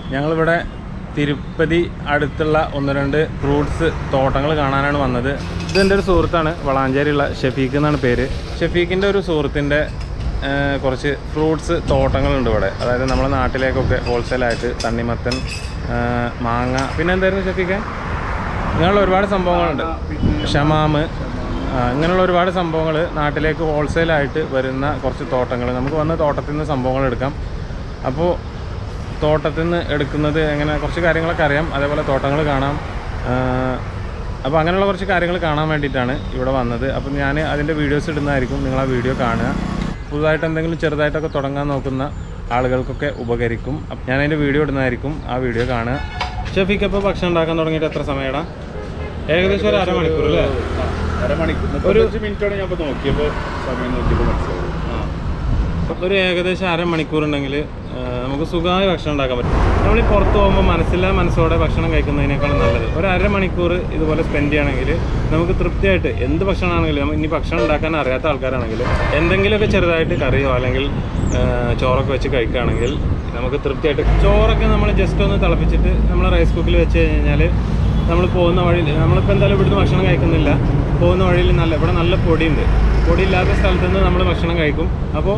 ഞങ്ങളിവിടെ തിരുപ്പതി അടുത്തുള്ള ഒന്ന് രണ്ട് ഫ്രൂട്ട്സ് തോട്ടങ്ങൾ കാണാനാണ് വന്നത് ഇതെൻ്റെ ഒരു സുഹൃത്താണ് വളാഞ്ചേരിയുള്ള ഷെഫീഖ് എന്നാണ് പേര് ഷെഫീഖിൻ്റെ ഒരു സുഹൃത്തിൻ്റെ ആ, കുറച്ച് ഫ്രൂട്ട്സ് തോട്ടങ്ങളുണ്ട് ഇവിടെ അതായത് നമ്മുടെ നാട്ടിലേക്കൊക്കെ ഹോൾസെയിലായിട്ട് തണ്ണിമത്തൻ ആ, മാങ്ങ പിന്നെ എന്തായിരുന്നു ഷെഫീഖെ ഇങ്ങനെയുള്ള ഒരുപാട് സംഭവങ്ങളുണ്ട് ഷമാമ് ആ, ഇങ്ങനെയുള്ള ഒരുപാട് സംഭവങ്ങൾ നാട്ടിലേക്ക് ഹോൾസെയിലായിട്ട് വരുന്ന കുറച്ച് തോട്ടങ്ങൾ നമുക്ക് വന്ന് തോട്ടത്തിൽ നിന്ന് സംഭവങ്ങൾ എടുക്കാം അപ്പോൾ തോട്ടത്തിൽ നിന്ന് എടുക്കുന്നത് എങ്ങനെ കുറച്ച് കാര്യങ്ങളൊക്കെ അറിയാം അതേപോലെ തോട്ടങ്ങൾ കാണാം അപ്പോൾ അങ്ങനെയുള്ള കുറച്ച് കാര്യങ്ങൾ കാണാൻ വേണ്ടിയിട്ടാണ് ഇവിടെ വന്നത് അപ്പോൾ ഞാൻ അതിൻ്റെ വീഡിയോസ് ഇടുന്നതായിരിക്കും നിങ്ങൾ ആ വീഡിയോ കാണുക പുതുതായിട്ട് എന്തെങ്കിലും ചെറുതായിട്ടൊക്കെ തുടങ്ങാൻ നോക്കുന്ന ആളുകൾക്കൊക്കെ ഉപകരിക്കും അപ്പം ഞാൻ അതിൻ്റെ വീഡിയോ ഇടുന്നതായിരിക്കും ആ വീഡിയോ കാണുക ഷെഫിക്ക് അപ്പോൾ ഭക്ഷണം ഉണ്ടാക്കാൻ തുടങ്ങിയിട്ട് എത്ര സമയടാ ഏകദേശം ഒരു അരമണിക്കൂർ അല്ലേ അരമണിക്കൂർ മുപ്പത്തഞ്ച് മിനിറ്റാണ് ഞാൻ ഇപ്പോൾ നോക്കിയപ്പോൾ സമയം നോക്കിയപ്പോൾ മനസ്സിലായത് ഒരു ഏകദേശം അരമണിക്കൂർ ഉണ്ടെങ്കിൽ നമുക്ക് സുഖമായി ഭക്ഷണം ഉണ്ടാക്കാൻ പറ്റും നമ്മൾ ഈ പുറത്ത് പോകുമ്പോൾ മനസ്സില്ലാ മനസ്സോടെ ഭക്ഷണം കഴിക്കുന്നതിനേക്കാളും നല്ലത് ഒരു അരമണിക്കൂർ ഇതുപോലെ സ്പെൻഡ് ചെയ്യുകയാണെങ്കിൽ നമുക്ക് തൃപ്തിയായിട്ട് എന്ത് ഭക്ഷണമാണെങ്കിലും നമ്മൾ ഇനി ഭക്ഷണം ഉണ്ടാക്കാൻ അറിയാത്ത ആൾക്കാരാണെങ്കിൽ എന്തെങ്കിലുമൊക്കെ ചെറുതായിട്ട് കറിയോ അല്ലെങ്കിൽ ആ, ചോറൊക്കെ വെച്ച് കഴിക്കുകയാണെങ്കിൽ നമുക്ക് തൃപ്തിയായിട്ട് ചോറൊക്കെ നമ്മൾ ജസ്റ്റ് ഒന്ന് തിളപ്പിച്ചിട്ട് നമ്മൾ റൈസ് കുക്കിൽ വെച്ച് കഴിഞ്ഞാൽ നമ്മൾ പോകുന്ന വഴിയിൽ നമ്മളിപ്പോൾ എന്തായാലും ഇവിടുന്ന് ഭക്ഷണം കഴിക്കുന്നില്ല പോകുന്ന വഴിയിൽ നല്ല ഇവിടെ നല്ല പൊടിയുണ്ട് പൊടിയില്ലാത്ത സ്ഥലത്ത് നിന്ന് നമ്മൾ ഭക്ഷണം കഴിക്കും അപ്പോൾ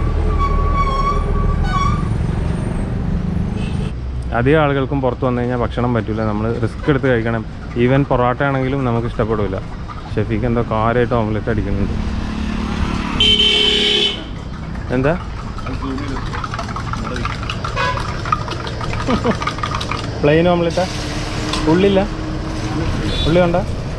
അധികം ആളുകൾക്കും പുറത്ത് വന്നു കഴിഞ്ഞാൽ ഭക്ഷണം പറ്റില്ല നമ്മൾ റിസ്ക് എടുത്ത് കഴിക്കണം ഈവൻ പൊറോട്ട ആണെങ്കിലും നമുക്ക് ഇഷ്ടപ്പെടില്ല ഷെഫിക്ക് എന്തോ കാര്യമായിട്ട് ഓംലെറ്റ് അടിക്കുന്നുണ്ട് എന്താ പ്ലെയിൻ ഓംലെറ്റാ ഉള്ളില്ല ഉള്ളി വേണ്ട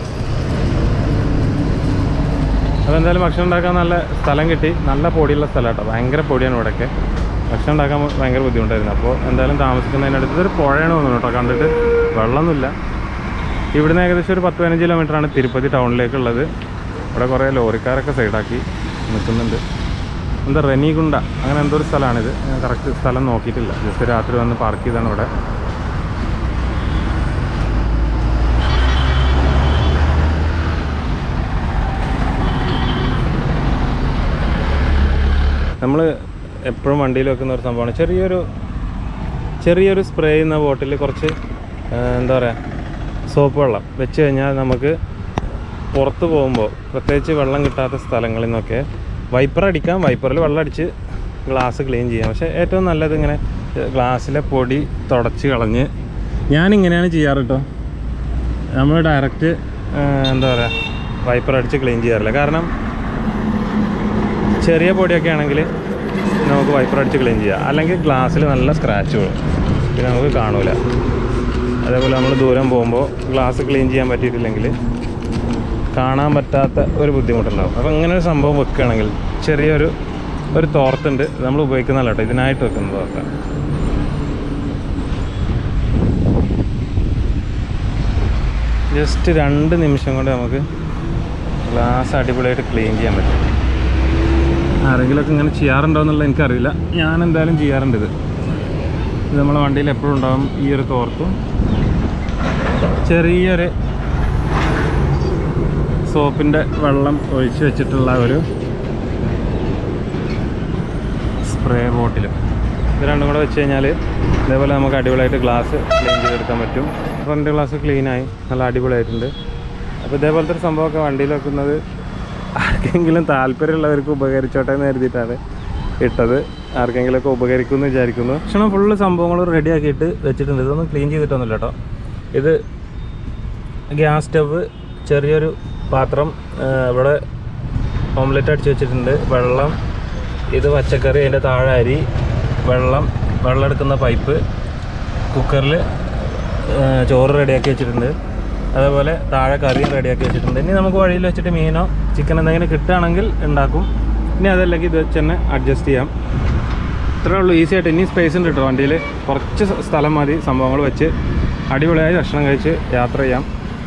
അപ്പോൾ എന്തായാലും ഭക്ഷണം ഉണ്ടാക്കാൻ നല്ല സ്ഥലം കിട്ടി നല്ല പൊടിയുള്ള സ്ഥലം കേട്ടോ ഭയങ്കര പൊടിയാണ് ഇവിടെയൊക്കെ ഭക്ഷണം ഉണ്ടാക്കാൻ ഭയങ്കര ബുദ്ധിമുട്ടായിരുന്നു അപ്പോൾ എന്തായാലും താമസിക്കുന്നതിനടുത്ത് ഇതൊരു പുഴയാണ് തോന്നുന്നു കേട്ടോ കണ്ടിട്ട് വെള്ളമൊന്നുമില്ല ഇവിടുന്ന് ഏകദേശം ഒരു പത്ത് പതിനഞ്ച് കിലോമീറ്ററാണ് തിരുപ്പതി ടൗണിലേക്കുള്ളത് ഇവിടെ കുറേ ലോറിക്കാരൊക്കെ സൈഡാക്കി നിൽക്കുന്നുണ്ട് എന്താ റെനിഗുണ്ട അങ്ങനെ എന്തോ ഒരു സ്ഥലമാണിത് കറക്റ്റ് സ്ഥലം നോക്കിയിട്ടില്ല ജസ്റ്റ് രാത്രി വന്ന് പാർക്ക് ചെയ്താണ് ഇവിടെ നമ്മൾ എപ്പോഴും വണ്ടിയിൽ വെക്കുന്ന ഒരു സംഭവമാണ് ചെറിയൊരു ചെറിയൊരു സ്പ്രേ ചെയ്യുന്ന ബോട്ടിൽ കുറച്ച് ആ, എന്താ പറയുക സോപ്പ് വെള്ളം വെച്ച് കഴിഞ്ഞാൽ നമുക്ക് പുറത്ത് പോകുമ്പോൾ പ്രത്യേകിച്ച് വെള്ളം കിട്ടാത്ത സ്ഥലങ്ങളിൽ നിന്നൊക്കെ വൈപ്പർ അടിക്കാം വൈപ്പറിൽ വെള്ളം അടിച്ച് ഗ്ലാസ് ക്ലീൻ ചെയ്യാം പക്ഷേ ഏറ്റവും നല്ലത് ഇങ്ങനെ ഗ്ലാസ്സിലെ പൊടി തുടച്ച് കളഞ്ഞ് ഞാനിങ്ങനെയാണ് ചെയ്യാറ് കേട്ടോ നമ്മൾ ഡയറക്റ്റ് എന്താ പറയുക വൈപ്പർ അടിച്ച് ക്ലീൻ ചെയ്യാറില്ല കാരണം ചെറിയ പൊടിയൊക്കെ ആണെങ്കിൽ നമുക്ക് വൈപ്പർ അടിച്ച് ക്ലീൻ ചെയ്യാം അല്ലെങ്കിൽ ഗ്ലാസ്സിൽ നല്ല സ്ക്രാച്ച് വീഴും പിന്നെ നമുക്ക് കാണൂല അതേപോലെ നമ്മൾ ദൂരം പോകുമ്പോൾ ഗ്ലാസ് ക്ലീൻ ചെയ്യാൻ പറ്റിയിട്ടില്ലെങ്കിൽ കാണാൻ പറ്റാത്ത ഒരു ബുദ്ധിമുട്ടുണ്ടാവും അപ്പോൾ ഇങ്ങനെ ഒരു സംഭവം വെക്കുകയാണെങ്കിൽ ചെറിയൊരു ഒരു തോർത്തുണ്ട് നമ്മൾ ഉപയോഗിക്കുന്നതല്ല കേട്ടോ ഇതിനായിട്ട് വെക്കുന്ന തോർത്താണ് ജസ്റ്റ് രണ്ട് നിമിഷം കൊണ്ട് നമുക്ക് ഗ്ലാസ് അടിപൊളിയായിട്ട് ക്ലീൻ ചെയ്യാൻ പറ്റും ആരെങ്കിലുമൊക്കെ ഇങ്ങനെ ചെയ്യാറുണ്ടോ എന്നുള്ളത് എനിക്കറിയില്ല ഞാൻ എന്തായാലും ചെയ്യാറുണ്ട് ഇത് ഇത് നമ്മളെ വണ്ടിയിൽ എപ്പോഴും ഉണ്ടാവും ഈ ഒരു തോർത്തും ചെറിയൊരു സോപ്പിൻ്റെ വെള്ളം ഒഴിച്ച് വെച്ചിട്ടുള്ള ഒരു സ്പ്രേ ബോട്ടിലും ഇത് രണ്ടും കൂടെ വെച്ച് കഴിഞ്ഞാൽ ഇതേപോലെ നമുക്ക് അടിപൊളിയായിട്ട് ഗ്ലാസ് ക്ലീൻ ചെയ്തെടുക്കാൻ പറ്റും ഫ്രണ്ട് ഗ്ലാസ് ക്ലീനായി നല്ല അടിപൊളിയായിട്ടുണ്ട് അപ്പോൾ ഇതേപോലത്തെ ഒരു സംഭവമൊക്കെ വണ്ടിയിൽ വെക്കുന്നത് ആർക്കെങ്കിലും താല്പര്യമുള്ളവർക്ക് ഉപകരിച്ചോട്ടെ എന്ന് കരുതിയിട്ടാണ് ഇട്ടത് ആർക്കെങ്കിലുമൊക്കെ ഉപകരിക്കുമെന്ന് വിചാരിക്കുന്നു ഭക്ഷണം ഫുള്ള് സംഭവങ്ങൾ റെഡി ആക്കിയിട്ട് വെച്ചിട്ടുണ്ട് ഇതൊന്നും ക്ലീൻ ചെയ്തിട്ടൊന്നുമില്ല കേട്ടോ ഇത് ഗ്യാസ് സ്റ്റവ് ചെറിയൊരു പാത്രം ആ, ഇവിടെ ഓംലെറ്റ് അടിച്ച് വെച്ചിട്ടുണ്ട് വെള്ളം ഇത് പച്ചക്കറി അതിൻ്റെ താഴെ അരി വെള്ളം വെള്ളം എടുക്കുന്ന പൈപ്പ് കുക്കറിൽ ചോറ് റെഡിയാക്കി വെച്ചിട്ടുണ്ട് അതേപോലെ താഴെ കറിയും റെഡിയാക്കി വെച്ചിട്ടുണ്ട് ഇനി നമുക്ക് വഴിയിൽ വെച്ചിട്ട് മീനോ ചിക്കൻ എന്തെങ്കിലും കിട്ടുകയാണെങ്കിൽ ഉണ്ടാക്കും ഇനി അതല്ലെങ്കിൽ ഇത് വെച്ച് തന്നെ അഡ്ജസ്റ്റ് ചെയ്യാം ഇത്രേ ഉള്ളൂ ഈസി ആയിട്ട് ഇനി സ്പേസ് ഉണ്ട് കേട്ടോ വണ്ടിയിൽ കുറച്ച് സ്ഥ- സ്ഥലം മതി സംഭവങ്ങൾ വെച്ച് അടിപൊളിയായി ഭക്ഷണം കഴിച്ച് യാത്ര ചെയ്യാം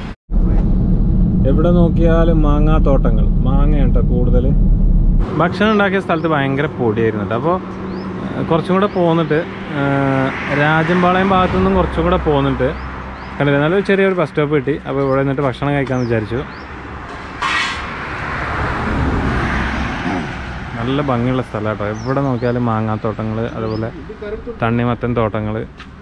എവിടെ നോക്കിയാലും മാങ്ങാത്തോട്ടങ്ങൾ മാങ്ങയാണ് കേട്ടോ കൂടുതൽ ഭക്ഷണം ഉണ്ടാക്കിയ സ്ഥലത്ത് ഭയങ്കര പൊടിയായിരുന്നു കേട്ടോ അപ്പോൾ കുറച്ചും കൂടെ പോന്നിട്ട് ആ, രാജമ്പാളയം ഭാഗത്തു നിന്നും കുറച്ചും കൂടെ പോന്നിട്ട് കണ്ടില്ല നല്ലൊരു ചെറിയൊരു ബസ് സ്റ്റോപ്പ് കിട്ടി അപ്പോൾ ഇവിടെ നിന്നിട്ട് ഭക്ഷണം കഴിക്കാമെന്ന് വിചാരിച്ചു നല്ല ഭംഗിയുള്ള സ്ഥലം കേട്ടോ എവിടെ നോക്കിയാലും മാങ്ങാത്തോട്ടങ്ങൾ അതുപോലെ തണ്ണിമത്തൻ തോട്ടങ്ങൾ